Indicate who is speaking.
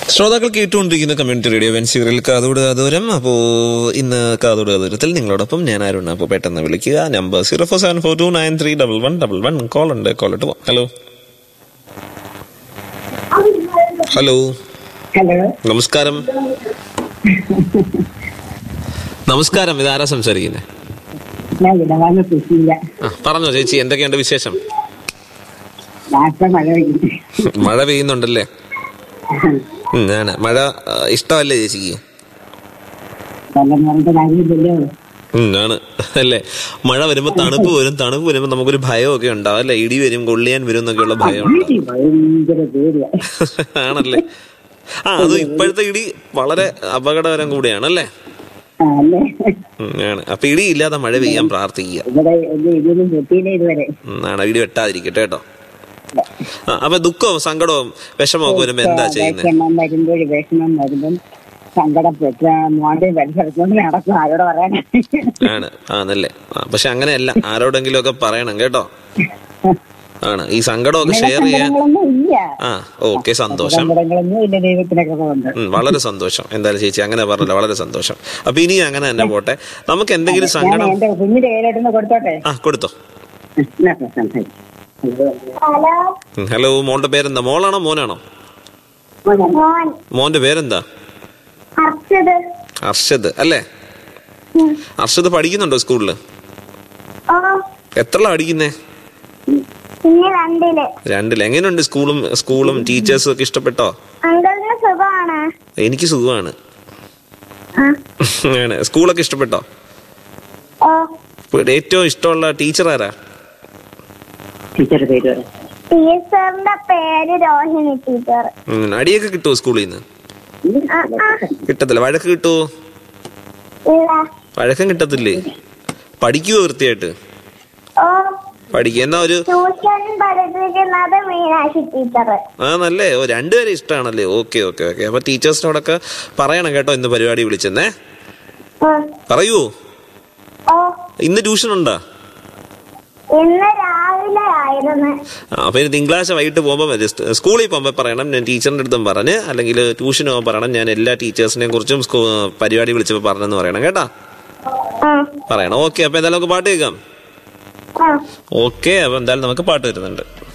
Speaker 1: ശ്രോതാക്കൾ കേട്ടുകൊണ്ടിരിക്കുന്ന community radio വെൻസിവറിൽ കാതോട് കാതോരം അപ്പോ ഇന്ന് കാതോട് കാതോരത്തിൽ നിങ്ങളോടൊപ്പം ഞാൻ ആരുണ്ട് അപ്പോൾ പെട്ടെന്ന് വിളിക്കുക number zero four seven four two nine three double one double one call ഉണ്ട് കോൾ ഇട്ട് പോവാം ഹലോ ഹലോ
Speaker 2: ഹലോ
Speaker 1: നമസ്കാരം നമസ്കാരം ഇതാരാ സംസാരിക്കുന്നത്
Speaker 2: ഞാൻ വിടവാങ്ങ സുശീല
Speaker 1: ആ പറഞ്ഞോ ചേച്ചി എന്തൊക്കെയുണ്ട് വിശേഷം
Speaker 2: രാത്രി മഴ പെയ്യുന്നു
Speaker 1: മഴ പെയ്യുന്നുണ്ടല്ലേ ഉം, ആണ് മഴ ആ, ഇഷ്ടമല്ലേ ചേച്ചിക്ക്
Speaker 2: കൊല്ലം പറഞ്ഞ കാര്യമില്ലല്ലോ
Speaker 1: ഉം, ആണ് അല്ലേ മഴ വരുമ്പോ തണുപ്പ് വരും തണുപ്പ് വരുമ്പോ നമുക്കൊരു ഭയമൊക്കെ ഉണ്ടാവും അല്ലെ ഇടി വരും കൊള്ളിയാൻ വരും എന്നൊക്കെയുള്ള ഭയം ഉണ്ടാവും
Speaker 2: ഇടി ഭയങ്കര പേടിയാ
Speaker 1: ആണല്ലേ ആ അത് ഇപ്പോഴത്തെ ഇടി വളരെ അപകടകരം കൂടിയാണല്ലേ
Speaker 2: ആ, അല്ലേ
Speaker 1: ഉം, ആണ് അപ്പൊ ഇടി ഇല്ലാതെ മഴ പെയ്യാൻ പ്രാർത്ഥിക്കുക
Speaker 2: ഇവിടെ ഒന്നും ഇടിയൊന്നും പൊട്ടിയില്ല ഇതുവരെ
Speaker 1: ഉം, ആണ് ഇടി വെട്ടാതിരിക്കട്ടെ കേട്ടോ ആ അപ്പൊ ദുഃഖവും സങ്കടവും വിഷമവും ഒക്കെ വരുമ്പോ എന്താ ചെയ്യുന്നത്
Speaker 2: വിഷമം വരുമ്പോൾ വിഷമം വരുമ്പം സങ്കടപ്പെട്ട മോന്റെ പരിസരത്തോണ്ട് നടക്കും ആരോട് പറയാനാ
Speaker 1: ആണ് ആണല്ലേ ആ പക്ഷെ അങ്ങനെയല്ല ആരോടെങ്കിലും ഒക്കെ പറയണം കേട്ടോ ആണ് ഈ സങ്കടമൊക്കെ ഷെയർ ചെയ്യാൻ
Speaker 2: സങ്കടങ്ങളൊന്നും ഇല്ല
Speaker 1: ആ ഓക്കെ സന്തോഷം
Speaker 2: സങ്കടങ്ങളൊന്നും ഇല്ല ദൈവത്തിനൊക്കെ കൊണ്ട്
Speaker 1: ഉം, വളരെ സന്തോഷം എന്തായാലും ചേച്ചി അങ്ങനെ പറഞ്ഞല്ലോ വളരെ സന്തോഷം അപ്പൊ ഇനി അങ്ങനെ തന്നെ പോട്ടെ നമുക്ക് എന്തെങ്കിലും
Speaker 2: ഞാൻ
Speaker 1: സങ്കടം
Speaker 2: എന്റെ കുഞ്ഞിന്റെ കയ്യിലോട്ടൊന്ന് കൊടുത്തോട്ടെ
Speaker 1: ആ കൊടുത്തോ
Speaker 2: എന്നാ സംസാരിക്കും
Speaker 3: ഹലോ
Speaker 1: ഉം, ഹലോ മോളുടെ പേരെന്താ മോളാണോ മോനാണോ
Speaker 3: മോൻ
Speaker 1: മോന്റെ പേരെന്താ
Speaker 3: അർച്ചത്
Speaker 1: അർഷദ് അല്ലേ അർഷദ് പഠിക്കുന്നുണ്ടോ സ്കൂളില്
Speaker 3: ഓ
Speaker 1: എത്രല്ല പഠിക്കുന്നേ
Speaker 3: ഇന്ന് രണ്ടില്
Speaker 1: രണ്ടില് എങ്ങനെയുണ്ട് സ്കൂളും സ്കൂളും ടീച്ചേഴ്സും ഒക്കെ ഇഷ്ടപ്പെട്ടോ
Speaker 3: അങ്കിളിന് സുഖമാണ്
Speaker 1: എനിക്ക് സുഖമാണ്
Speaker 3: ആ.
Speaker 1: ആണ് സ്കൂളൊക്കെ ഇഷ്ടപ്പെട്ടോ
Speaker 3: ഓ
Speaker 1: ഇപ്പൊ ഏറ്റവും ഇഷ്ടമുള്ള ടീച്ചർ ആരാ
Speaker 2: ടീച്ചറുടെ പേര് പറ
Speaker 3: ടീച്ചറിന്റെ പേര് രോഹിണി ടീച്ചർ
Speaker 1: ഉം, അടിയൊക്കെ കിട്ടുമോ സ്കൂളിൽ നിന്ന്
Speaker 3: ആ, ആ.
Speaker 1: കിട്ടത്തില്ല വഴക്ക് കിട്ടുമോ
Speaker 3: ഇല്ല
Speaker 1: വഴക്കം കിട്ടത്തില്ലേ പഠിക്കുവോ വൃത്തിയായിട്ട്
Speaker 3: ഓ
Speaker 1: പഠിക്കുക എന്നാ ഒരു
Speaker 3: ട്യൂഷൻ പഠിപ്പിക്കുന്നത് മീനാക്ഷി ടീച്ചർ
Speaker 1: ആ നല്ലേ ഓ രണ്ടുപേരെ ഇഷ്ടമാണല്ലേ ഓക്കെ ഓക്കെ ഓക്കെ അപ്പൊ ടീച്ചേഴ്സിനോടൊക്കെ പറയണം കേട്ടോ ഇന്ന് പരിപാടി വിളിച്ചെന്നേ പറയൂ
Speaker 3: ഓ
Speaker 1: ഇന്ന് ട്യൂഷൻ ഉണ്ടോ
Speaker 3: ഇന്ന് രാവിലെ ആയിരുന്നു
Speaker 1: ആ, അപ്പൊ ഇനി തിങ്കളാഴ്ച വൈകിട്ട് പോകുമ്പോൾ ജസ്റ്റ് സ്കൂളിൽ പോകുമ്പോൾ പറയണം ഞാൻ ടീച്ചറിന്റെ അടുത്തും പറഞ്ഞ് അല്ലെങ്കിൽ ട്യൂഷന് പോകുമ്പോൾ പറയണം ഞാൻ എല്ലാ ടീച്ചേഴ്സിനെയും കുറിച്ചും സ്കൂ- പരിപാടി വിളിച്ചപ്പോൾ പറഞ്ഞെന്ന് പറയണം കേട്ടാ
Speaker 3: ആ,
Speaker 1: പറയണം ഓക്കെ അപ്പൊ എന്തായാലും നമുക്ക് പാട്ട് കേൾക്കാം
Speaker 3: ആ.
Speaker 1: ഓക്കെ അപ്പൊ എന്തായാലും നമുക്ക് പാട്ട് വരുന്നുണ്ട്